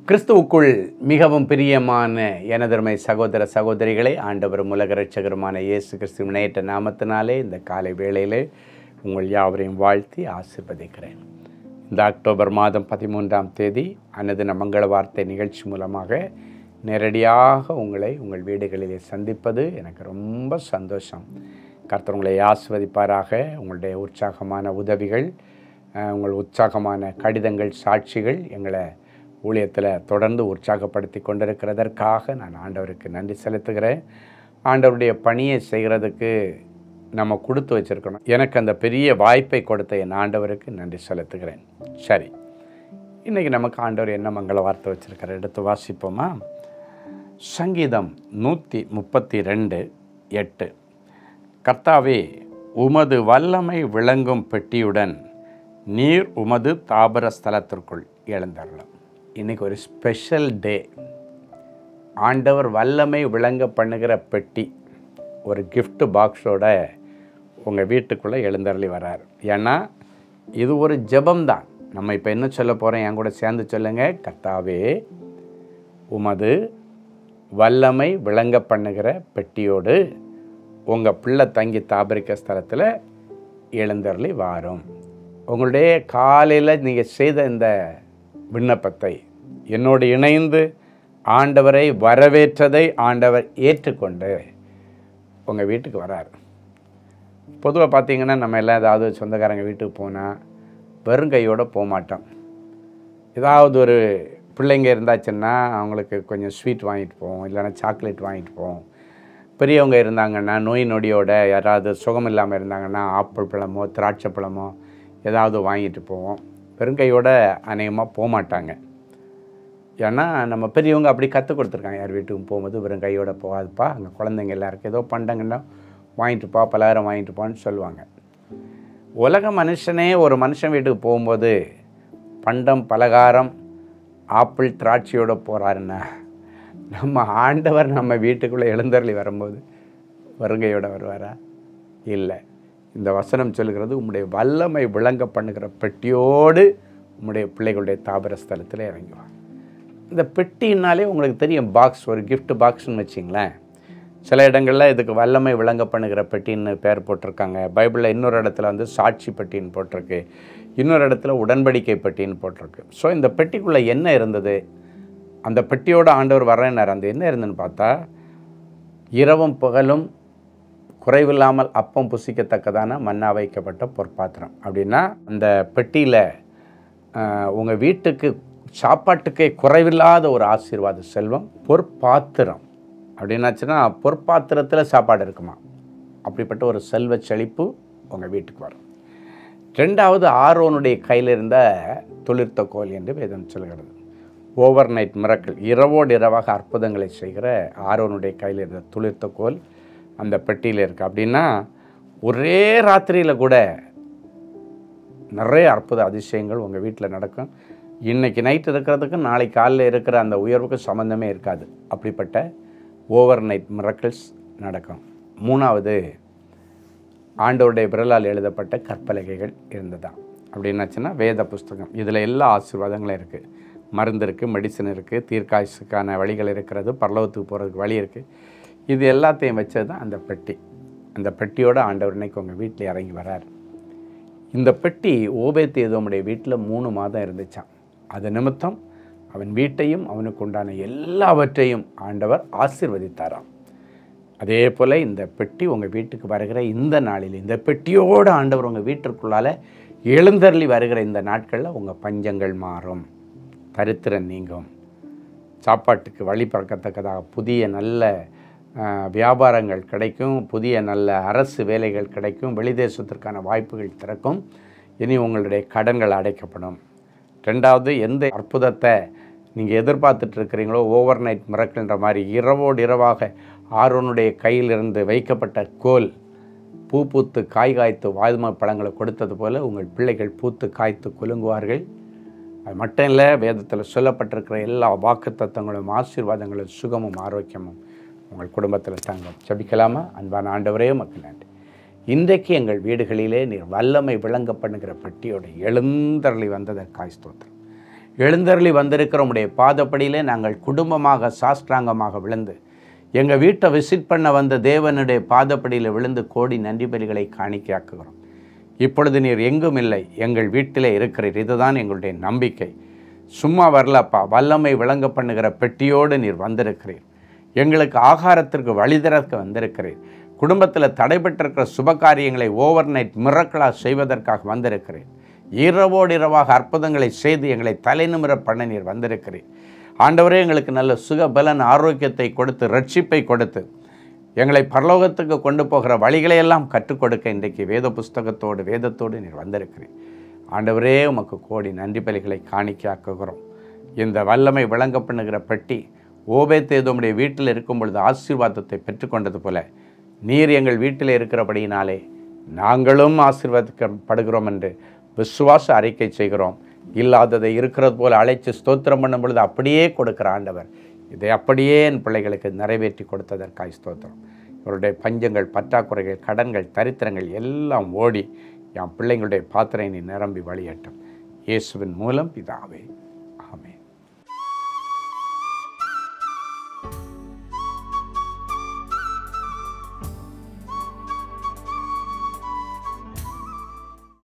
கிறிஸ்துவுக்குள் மிகவும் பிரியமான எனதருமை சகோதர சகோதரிகளே ஆண்டவரும் உலக ரட்சகருமான இயேசு கிறிஸ்துவின் நேற்ற நாமத்தினாலே இந்த காலை வேளையிலே உங்கள் யாவரையும் வாழ்த்தி ஆசிர்வதிக்கிறேன் இந்த அக்டோபர் மாதம் பதிமூன்றாம் தேதி அன்னதின மங்கள வார்த்தை நிகழ்ச்சி மூலமாக நேரடியாக உங்களை உங்கள் வீடுகளிலே சந்திப்பது எனக்கு ரொம்ப சந்தோஷம் கர்த்தர் உங்களை ஆசிர்வதிப்பாராக உங்களுடைய உற்சாகமான உதவிகள் அஹ், உங்கள் உற்சாகமான கடிதங்கள் சாட்சிகள் எங்களை ஊழியத்தில் தொடர்ந்து உற்சாகப்படுத்தி கொண்டிருக்கிறதற்காக நான் ஆண்டவருக்கு நன்றி செலுத்துகிறேன் ஆண்டவருடைய பணியை செய்கிறதுக்கு நம்ம கொடுத்து வச்சிருக்கணும் எனக்கு அந்த பெரிய வாய்ப்பை கொடுத்த என் ஆண்டவருக்கு நன்றி செலுத்துகிறேன் சரி இன்றைக்கி நமக்கு ஆண்டவர் என்ன மங்கள வார்த்தை வச்சிருக்கார் எடுத்து வாசிப்போமா சங்கீதம் நூற்றி முப்பத்தி ரெண்டு எட்டு கர்த்தாவே உமது வல்லமை விளங்கும் பெட்டியுடன் நீர் உமது தாபர ஸ்தலத்திற்குள் எழுந்தருளும் இன்னைக்கு ஒரு ஸ்பெஷல் டே ஆண்டவர் வல்லமை விளங்க பண்ணுகிற பெட்டி ஒரு gift பாக்ஸோட உங்கள் வீட்டுக்குள்ளே எழுந்தருளி வரார் ஏன்னா இது ஒரு ஜெபம்தான் நம்ம இப்போ என்ன சொல்ல போகிறோம் என் கூட சேர்ந்து சொல்லுங்க கர்த்தாவே உமது வல்லமை விளங்க பண்ணுகிற பெட்டியோடு உங்கள் பிள்ளை தங்கி தாபரிக்க ஸ்தலத்தில் எழுந்தருளி வாரும் உங்களுடைய காலையில் நீங்கள் செய்த இந்த விண்ணப்பத்தை என்னோடு இணைந்து ஆண்டவரை வரவேற்றதை ஆண்டவர் ஏற்றுக்கொண்டு உங்கள் வீட்டுக்கு வரார் பொதுவாக பார்த்தீங்கன்னா நம்ம எல்லாம் ஏதாவது சொந்தக்காரங்க வீட்டுக்கு போனால் வெறுங்கையோடு போக மாட்டோம் ஏதாவது ஒரு பிள்ளைங்க இருந்தாச்சுன்னா அவங்களுக்கு கொஞ்சம் ஸ்வீட் வாங்கிட்டு போவோம் இல்லைன்னா சாக்லேட் வாங்கிட்டு போவோம் பெரியவங்க இருந்தாங்கன்னா நோய் நொடியோட யாராவது சுகம் இல்லாமல் இருந்தாங்கன்னா ஆப்பிள் பழமோ திராட்சை பழமோ ஏதாவது வாங்கிட்டு போவோம் வெறுங்கையோட அநேகமாக போக மாட்டாங்க ஏன்னா நம்ம பெரியவங்க அப்படி கற்றுக் கொடுத்துருக்காங்க யார் வீட்டுக்கும் போகும்போது வெறும் கையோட போகாதுப்பா அங்கே குழந்தைங்க எல்லாருக்கும் ஏதோ பண்டங்கன்னா வாங்கிட்டு போ பலகாரம் வாங்கிட்டு போன்னு சொல்லுவாங்க உலக மனுஷனே ஒரு மனுஷன் வீட்டுக்கு போகும்போது பண்டம் பலகாரம் ஆப்பிள் திராட்சையோட போகிறாருன்னா நம்ம ஆண்டவர் நம்ம வீட்டுக்குள்ளே எழுந்தருளி வரும்போது வருகையோட வருவாரா இல்லை இந்த வசனம் சொல்கிறது உம்முடைய வல்லமை விளங்க பண்ணுகிற பெட்டியோடு உம்முடைய பிள்ளைகளுடைய தாபர ஸ்தலத்தில் இறங்குவார் இந்த பெட்டினாலே உங்களுக்கு தெரியும் பாக்ஸ் ஒரு gift பாக்ஸ்னு வச்சிங்களேன் சில இடங்களில் இதுக்கு வல்லமை விளங்க பண்ணுகிற பெட்டின்னு பேர் போட்டிருக்காங்க பைபிளில் இன்னொரு இடத்துல வந்து சாட்சி பெட்டின்னு போட்டிருக்கு இன்னொரு இடத்துல உடன்படிக்கை பெட்டின்னு போட்டிருக்கு ஸோ இந்த பெட்டிக்குள்ளே என்ன இருந்தது அந்த பெட்டியோட ஆண்டவர் வர்றேன்னார் அந்த என்ன இருந்துன்னு பார்த்தா இரவும் பகலும் குறைவில்லாமல் அப்பம் புசிக்கத்தக்கதான மண்ணா வைக்கப்பட்ட பொற்பாத்திரம் அப்படின்னா அந்த பெட்டியில் உங்கள் வீட்டுக்கு சாப்பாட்டுக்கே குறைவில்லாத ஒரு ஆசீர்வாத செல்வம் பொற்பாத்திரம் அப்படின்னாச்சுன்னா பொற்பாத்திரத்தில் சாப்பாடு இருக்குமா அப்படிப்பட்ட ஒரு செல்வ செழிப்பு உங்கள் வீட்டுக்கு வரும் ரெண்டாவது ஆரோனுடைய கையில் இருந்த துளிர்த்த கோல் என்று வேதம் சொல்கிறது ஓவர் நைட் மிரக்கல் இரவோடு இரவாக அற்புதங்களை செய்கிற ஆரோனுடைய கையில் இருந்த துளிர்த்த கோல் அந்த பெட்டியில் இருக்குது அப்படின்னா ஒரே ராத்திரியில் கூட நிறைய அற்புத அதிசயங்கள் உங்கள் வீட்டில் நடக்கும் இன்றைக்கி நைட் இருக்கிறதுக்கும் நாளை காலையில் இருக்கிற அந்த உயர்வுக்கும் சம்மந்தமே இருக்காது அப்படிப்பட்ட ஓவர் நைட் மிரக்கல்ஸ் நடக்கும் மூணாவது ஆண்டவருடைய விரலால் எழுதப்பட்ட கற்பலகைகள் இருந்ததாம் அப்படின்னாச்சுன்னா வேத புஸ்தகம் இதில் எல்லா ஆசீர்வாதங்களும் இருக்குது மருந்து இருக்குது மெடிசன் இருக்குது தீர்க்காயுசுக்கான வழிகள் இருக்கிறது பரலோகத்துக்கு போகிறதுக்கு வழி இருக்குது இது எல்லாத்தையும் வச்சது தான் அந்த பெட்டி அந்த பெட்டியோட ஆண்டவர் இன்னைக்கு உங்கள் வீட்டில் இறங்கி வரார் இந்த பெட்டி ஓபேத் ஏதோமுடைய வீட்டில் மூணு மாதம் இருந்துச்சான் அது நிமித்தம் அவன் வீட்டையும் அவனுக்கு உண்டான எல்லாவற்றையும் ஆண்டவர் ஆசீர்வதித்தாராம் அதே போல் இந்த பெட்டி உங்கள் வீட்டுக்கு வருகிற இந்த நாளில் இந்த பெட்டியோடு ஆண்டவர் உங்கள் வீட்டிற்குள்ளால் எழுந்தருளி வருகிற இந்த நாட்களில் உங்கள் பஞ்சங்கள் மாறும் தரித்திரம் நீங்கும் சாப்பாட்டுக்கு வழி பிறக்கத்தக்கதாக புதிய நல்ல ஆஹ், வியாபாரங்கள் கிடைக்கும் புதிய நல்ல அரசு வேலைகள் கிடைக்கும் வெளிதேசத்திற்கான வாய்ப்புகள் திறக்கும் இனி உங்களுடைய கடன்கள் அடைக்கப்படும் ரெண்டாவது எந்த அற்புதத்தை நீங்கள் எதிர்பார்த்துட்டு இருக்கிறீங்களோ ஓவர் நைட் மிரக்கல்ன்ற மாதிரி இரவோடு இரவாக ஆரோனுடைய கையிலிருந்து வைக்கப்பட்ட கோல் பூ பூத்து காய் காய்த்து வாய்ம பழங்களை கொடுத்தது போல உங்கள் பிள்ளைகள் பூத்து காய்த்து குலுங்குவார்கள் அது மட்டும் இல்லை வேதத்தில் சொல்லப்பட்டிருக்கிற எல்லா வாக்கு தத்தங்களும் ஆசீர்வாதங்களும் சுகமும் ஆரோக்கியமும் உங்கள் குடும்பத்தில் தங்கும் ஜபிக்கலாமா அன்பான ஆண்டவரே மக்கள் நன்றி இன்றைக்கு எங்கள் வீடுகளிலே நீர் வல்லமை விளங்க பண்ணுகிற பெட்டியோட எழுந்தருளி வந்ததற்காய் ஸ்தோத்திரம் எழுந்தருளி வந்திருக்கிற உடைய பாதப்படியிலே நாங்கள் குடும்பமாக சாஸ்திராங்கமாக விழுந்து எங்கள் வீட்டை விசிட் பண்ண வந்த தேவனுடைய பாதப்படியில் விழுந்து கோடி நன்றி பலிகளை காணிக்கையாக்குகிறோம் இப்பொழுது நீர் எங்கும் இல்லை எங்கள் வீட்டிலே இருக்கிறீர் இதுதான் எங்களுடைய நம்பிக்கை சும்மா வரலப்பா வல்லமை விளங்க பண்ணுகிற பெட்டியோடு நீர் வந்திருக்கிறீர் எங்களுக்கு ஆகாரத்திற்கு வழி திறக்க வந்திருக்கிறீர் குடும்பத்தில் தடைபட்டிருக்கிற சுப காரியங்களை ஓவர் நைட் மிரக்கலாக செய்வதற்காக வந்திருக்கிறேன் இரவோடு இரவாக அற்புதங்களை செய்து எங்களை தலைநிமிர பண்ண நீர் வந்திருக்கிறீர் ஆண்டவரே எங்களுக்கு நல்ல சுக பலன் ஆரோக்கியத்தை கொடுத்து ரட்சிப்பை கொடுத்து எங்களை பரலோகத்துக்கு கொண்டு போகிற வழிகளையெல்லாம் கற்றுக் கொடுக்க இன்றைக்கு வேத புஸ்தகத்தோடு வேதத்தோடு நீர் வந்திருக்கிறீர் ஆண்டவரே உமக்கு கோடி நன்றி பலிகளை காணிக்கையாக்குகிறோம் இந்த வல்லமை விளங்க பண்ணுகிற பெட்டி ஓபேத்தேதோமுடைய வீட்டில் இருக்கும் பொழுது ஆசீர்வாதத்தை பெற்றுக்கொண்டது போல நீர் எங்கள் வீட்டில் இருக்கிறபடியினாலே நாங்களும் ஆசீர்வதிக்கப்படுகிறோம் என்று விசுவாச அறிக்கை செய்கிறோம் இல்லாததை இருக்கிறது போல அழைச்சு ஸ்தோத்திரம் பண்ணும் பொழுது அப்படியே கொடுக்கிற ஆண்டவர் இதை அப்படியே என் பிள்ளைகளுக்கு நிறைவேற்றி கொடுத்ததற்காய் ஸ்தோத்திரம் இவருடைய பஞ்சங்கள் பற்றாக்குறைகள் கடன்கள் தரித்திரங்கள் எல்லாம் ஓடி என் பிள்ளைங்களுடைய பாத்திரை நீ நிரம்பி வழியட்டும் இயேசுவின் மூலம் பிதாவே